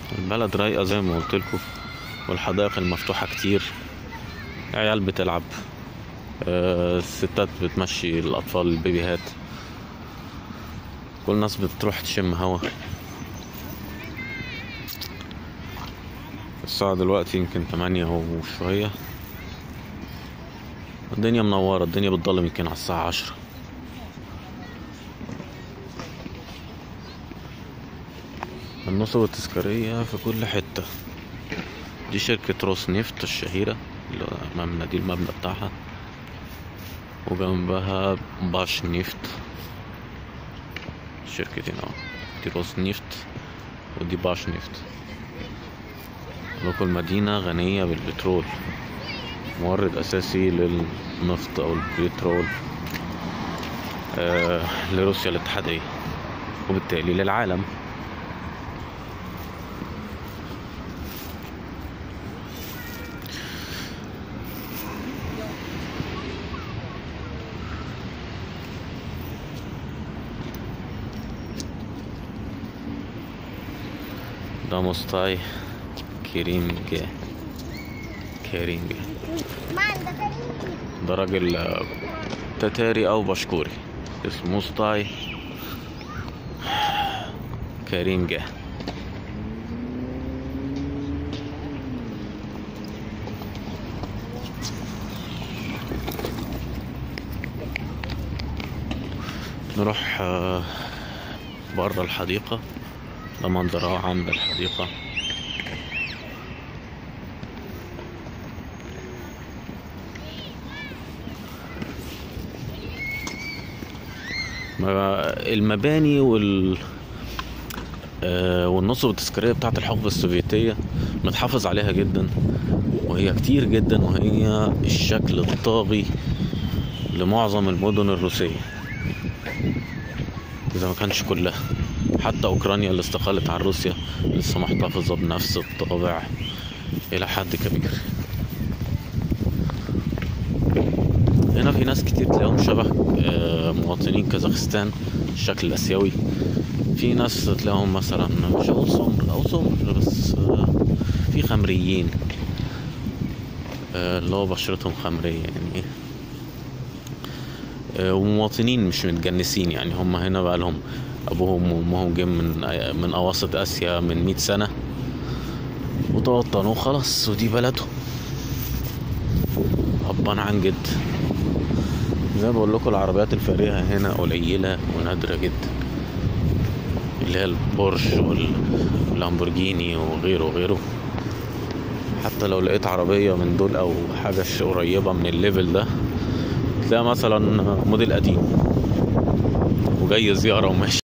البلد رايقة زي ما قلت لكم والحدائق المفتوحة كتير عيال بتلعب آه، الستات بتمشي الأطفال البيبيهات كل الناس بتروح تشم هوا الساعة دلوقتي يمكن تمانية وشوية الدنيا منورة الدنيا بتضلم يمكن على الساعة عشرة النصب التذكارية في كل حتة دي شركة روس نفط الشهيرة اللي أمامنا دي المبنى بتاعها وجنبها باش نفط شركتين اهو دي روس نفط ودي باش نفط لكم المدينة غنية بالبترول مورد أساسي للنفط أو البترول آه لروسيا الاتحادية وبالتالي للعالم ده مستاي كريمجي كريمجي ده راجل آه، تتاري أو بشكوري اسمه مستاي كريمجي نروح آه، بره الحديقة ده منظر عام للحديقة ما- المباني وال آه، والنصب التذكارية بتاعت الحقبة السوفيتية متحافظ عليها جدا وهي كتير جدا وهي الشكل الطاغي لمعظم المدن الروسية إذا ما كانش كلها حتى أوكرانيا اللي استقلت عن روسيا لسه محتفظة بنفس الطابع إلى حد كبير هنا في ناس كتير تلاقيهم شبه آه، مواطنين كازاخستان الشكل الآسيوي في ناس تلاقيهم مثلا مش هقول سمر أو سمر بس آه، في خمريين آه، اللي هو بشرتهم خمرية يعني آه، ومواطنين مش متجنسين يعني هم هنا بقى لهم ابوهم وامهم جم من من اواسط اسيا من 100 سنه وتوطنوا خلاص ودي بلدهم غضبان عن جد زي ما بقول لكم العربيات الفارهه هنا قليله ونادره جدا اللي هي البورش وال- واللامبورجيني وغيره وغيره حتى لو لقيت عربية من دول أو حاجة ش- قريبة من الليفل ده تلاقي مثلا موديل قديم وجاي زيارة وماشي